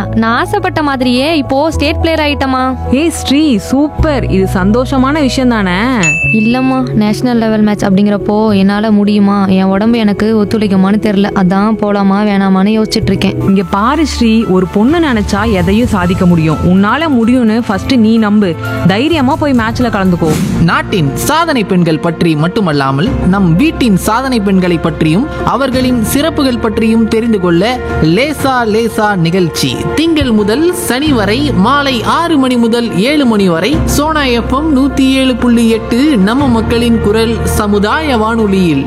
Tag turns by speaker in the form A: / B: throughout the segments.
A: நான் ஆசைப்பட்ட மாதிரியே இப்போ ஸ்டேட் பிளேயர் ஆயிட்டமா
B: ஏய் ஸ்ரீ சூப்பர் இது சந்தோஷமான விஷயம் தானே
A: இல்லம்மா நேஷனல் லெவல் மேட்ச் அப்படிங்கிறப்போ என்னால முடியுமா என் உடம்பு எனக்கு ஒத்துழைக்குமான்னு தெரியல அதான் போலாமா வேணாமான்னு யோசிச்சுட்டு இருக்கேன்
B: இங்க பாரு ஸ்ரீ ஒரு பொண்ணு நினைச்சா எதையும் சாதிக்க முடியும் உன்னால முடியும்னு ஃபர்ஸ்ட் நீ நம்பு தைரியமா போய் மேட்ச்ல கலந்துக்கோ
C: நாட்டின் சாதனை பெண்கள் பற்றி மட்டுமல்லாமல் நம் வீட்டின் சாதனை பெண்களை பற்றியும் அவர்களின் சிறப்புகள் பற்றியும் தெரிந்து கொள்ள லேசா லேசா நிகழ்ச்சி திங்கள் முதல் சனி வரை மாலை ஆறு மணி முதல் ஏழு மணி வரை சோனா எஃப்எம் நூத்தி ஏழு புள்ளி எட்டு நம்ம மக்களின் குரல் சமுதாய வானொலியில்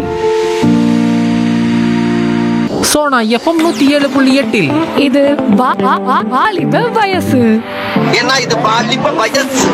C: சோனா எஃப்எம் நூத்தி ஏழு புள்ளி எட்டில்
A: இது வாலிப வயசு
D: ஏன்னா இது பாலிப்ப வயசு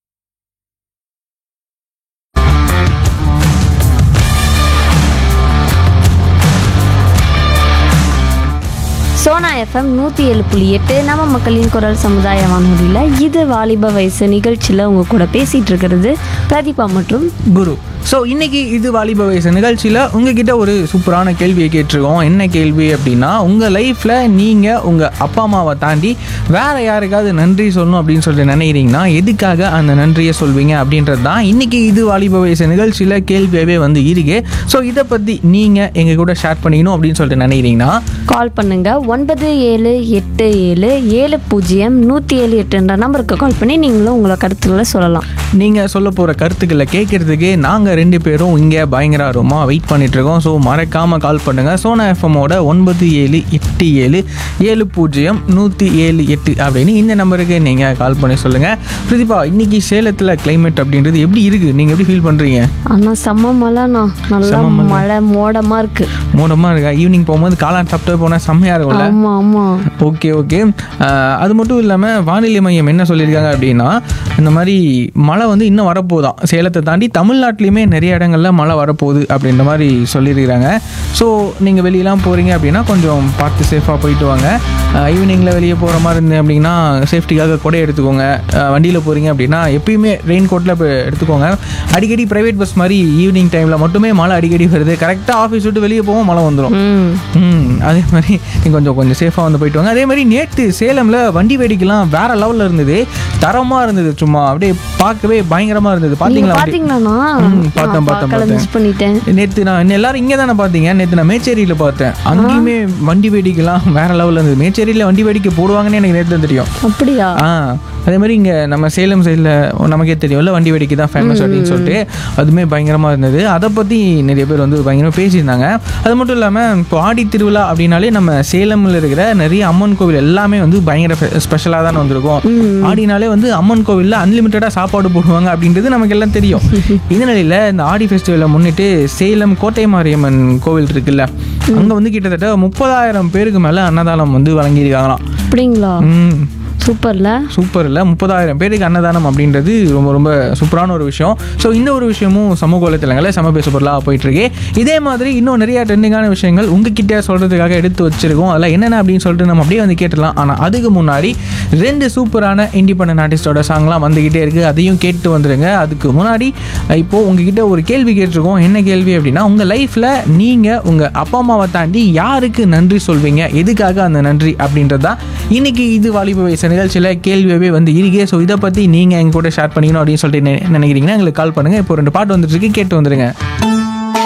E: சோனா எஃப்எம் நூற்றி ஏழு புள்ளி எட்டு நம்ம மக்களின் குரல் சமுதாய வானொலியில் இது வாலிப வயசு நிகழ்ச்சியில் உங்கள் கூட பேசிகிட்டு இருக்கிறது பிரதீபா மற்றும்
F: குரு ஸோ இன்னைக்கு இது வாலிப வயசு நிகழ்ச்சியில் உங்ககிட்ட ஒரு சூப்பரான கேள்வியை கேட்டிருக்கோம் என்ன கேள்வி அப்படின்னா உங்கள் லைஃப்பில் நீங்கள் உங்கள் அப்பா அம்மாவை தாண்டி வேற யாருக்காவது நன்றி சொல்லணும் அப்படின்னு சொல்லிட்டு நினைக்கிறீங்கன்னா எதுக்காக அந்த நன்றியை சொல்வீங்க அப்படின்றது தான் இன்னைக்கு இது வாலிப வயசு நிகழ்ச்சியில் கேள்வியாகவே வந்து இருக்கு ஸோ இதை பற்றி நீங்கள் எங்கள் கூட ஷேர் பண்ணிக்கணும் அப்படின்னு சொல்லிட்டு நினைக்கிறீங்கன்னா
E: கால் பண்ணுங்க ஒன்பது ஏழு எட்டு ஏழு ஏழு பூஜ்ஜியம் நூற்றி ஏழு எட்டுன்ற நம்பருக்கு கால் பண்ணி நீங்களும் உங்களை கருத்துக்களை சொல்லலாம்
F: நீங்கள் சொல்ல போகிற கருத்துக்களை கேட்குறதுக்கு நாங்கள் ரெண்டு பேரும் இங்கே பயங்கர ஆர்வமாக வெயிட் பண்ணிட்டு இருக்கோம் ஸோ மறக்காமல் கால் பண்ணுங்கள் சோனா எஃப்எம்மோட ஒன்பது ஏழு எட்டு ஏழு ஏழு பூஜ்ஜியம் நூற்றி ஏழு எட்டு அப்படின்னு இந்த நம்பருக்கு நீங்கள் கால் பண்ணி சொல்லுங்கள் பிரதீபா இன்னைக்கு சேலத்தில் climate அப்படின்றது எப்படி இருக்குது நீங்கள் எப்படி ஃபீல் பண்ணுறீங்க
E: ஆனால் செம்ம மழைண்ணா நல்லா
F: செம்ம மழை.
E: மழை மோடமாக இருக்கு
F: மூடமாக இருக்கா ஈவினிங் போகும்போது காளான் சாப்பிட்டு போனால் செம்மையாக இருக்கும்ல
E: ஆமாம் ஆமாம்
F: ஓகே ஓகே ஆஹ் அது மட்டும் இல்லாமல் வானிலை மையம் என்ன சொல்லியிருக்காங்க அப்படின்னா இந்த மாதிரி மழை வந்து இன்னும் வரப்போகுதாம் சேலத்தை தாண்டி தமிழ்நாட்டிலையுமே நிறைய இடங்கள்ல மழை வரப்போகுது அப்படின்ற மாதிரி சொல்லியிருக்கிறாங்க ஸோ நீங்கள் வெளியெல்லாம் போகிறீங்க அப்படின்னா கொஞ்சம் பார்த்து சேஃபாக போயிட்டு வாங்க ஈவினிங்கில் வெளியே போகிற மாதிரி இருந்தது அப்படின்னா சேஃப்டிக்காக கொடை எடுத்துக்கோங்க வண்டியில் போகிறீங்க அப்படின்னா எப்பயுமே ரெயின் கோட்டில் இப்போ எடுத்துக்கோங்க அடிக்கடி ப்ரைவேட் பஸ் மாதிரி ஈவினிங் டைமில் மட்டுமே மழை அடிக்கடி வருது கரெக்டாக ஆஃபீஸ் விட்டு வெளியே போவோம் மழை வந்துடும்
E: ம்
F: ம் அதே மாதிரி நீங்க கொஞ்சம் கொஞ்சம் சேஃபாக வந்து போயிட்டு வாங்க அதே மாதிரி நேற்று சேலமில் வண்டி வேடிக்கைலாம் வேற லெவலில் இருந்தது தரமாக இருந்தது சும்மா அப்படியே பார்க்கவே பயங்கரமாக இருந்தது
E: நீங்க
F: பார்த்தீங்களா வண்டி?
E: பாத்தீங்களாண்ணா
F: ம், பார்த்தேன், பார்த்தேன், பார்த்தேன்.
E: மிஸ் பண்ணிட்டேன்
F: நேற்று நான் இன்னும் எல்லாரும் இங்கே தானே பார்த்தீங்க நேற்று நான் மேச்சேரியில் பார்த்தேன் அங்கேயுமே வண்டி வேடிக்கைலாம் வேற லெவலில் இருந்தது மேச்சேரியில் வண்டி வேடிக்கை போடுவாங்கன்னு எனக்கு நேற்று தான் தெரியும்
E: அப்படியா
F: ஆ அதே மாதிரி இங்கே நம்ம சேலம் சைடில் நமக்கே தெரியும்ல வண்டி வேடிக்கை தான் ஃபேமஸ் அப்படின்னு சொல்லிட்டு அதுவுமே பயங்கரமாக இருந்தது அதை பற்றி நிறைய பேர் வந்து பயங்கரமாக பேசியிருந்தாங்க அது மட்டும் இல்லாமல் இப்போ ஆடி திருவிழா அப்படின்னாலே நம்ம சேலமில் இருக்கிற நிறைய அம்மன் கோவில் எல்லாமே வந்து பயங்கர ஸ்பெஷலாக தானே வந்திருக்கும் ஆடினாலே வந்து அம்மன் கோவிலில் அன்லிமிட்டடாக சாப்பாடு போடுவாங்க அப்படின்றது நமக்கு எல்லாம் தெரியும் இந்த நிலையில் இந்த ஆடி ஃபெஸ்டிவலை முன்னிட்டு சேலம் கோட்டை மாரியம்மன் கோவில் இருக்குல்ல அங்கே வந்து கிட்டத்தட்ட முப்பதாயிரம் பேருக்கு மேலே அன்னதானம் வந்து வழங்கியிருக்காங்களாம்
E: அப்படிங்களா
F: ம்
E: சூப்பர்ல
F: சூப்பர் இல்லை முப்பதாயிரம் பேருக்கு அன்னதானம் அப்படின்றது ரொம்ப ரொம்ப சூப்பரான ஒரு விஷயம் ஸோ இந்த ஒரு விஷயமும் சமூக வலைத்தளங்களில் சம பேச பொருளாக போயிட்டுருக்கு இதே மாதிரி இன்னும் நிறைய ட்ரெண்டிங்கான விஷயங்கள் உங்ககிட்ட சொல்கிறதுக்காக எடுத்து வச்சிருக்கோம் அதெல்லாம் என்னென்ன அப்படின்னு சொல்லிட்டு நம்ம அப்படியே வந்து கேட்டுடலாம் ஆனால் அதுக்கு முன்னாடி ரெண்டு சூப்பரான இண்டிபெண்டன்ட் ஆர்டிஸ்டோட சாங்லாம் வந்துக்கிட்டே இருக்குது அதையும் கேட்டு வந்துடுங்க அதுக்கு முன்னாடி அஹ், இப்போது உங்ககிட்ட ஒரு கேள்வி கேட்டிருக்கோம் என்ன கேள்வி அப்படின்னா உங்கள் லைஃப்பில் நீங்கள் உங்கள் அப்பா அம்மாவை தாண்டி யாருக்கு நன்றி சொல்வீங்க எதுக்காக அந்த நன்றி அப்படின்றது தான் இன்னைக்கு இது வாலிப வயசு நிகழ்ச்சியில் கேள்வியாகவே வந்து இருக்கே ஸோ இதை பற்றி நீங்கள் எங்க கூட ஷேர் பண்ணிக்கணும் அப்படின்னு சொல்லிட்டு நினை- நினைக்கிறீங்கன்னா எங்களுக்கு கால் பண்ணுங்கள் இப்போ ரெண்டு பாட்டு வந்துட்டு இருக்கு கேட்டு வந்துடுங்க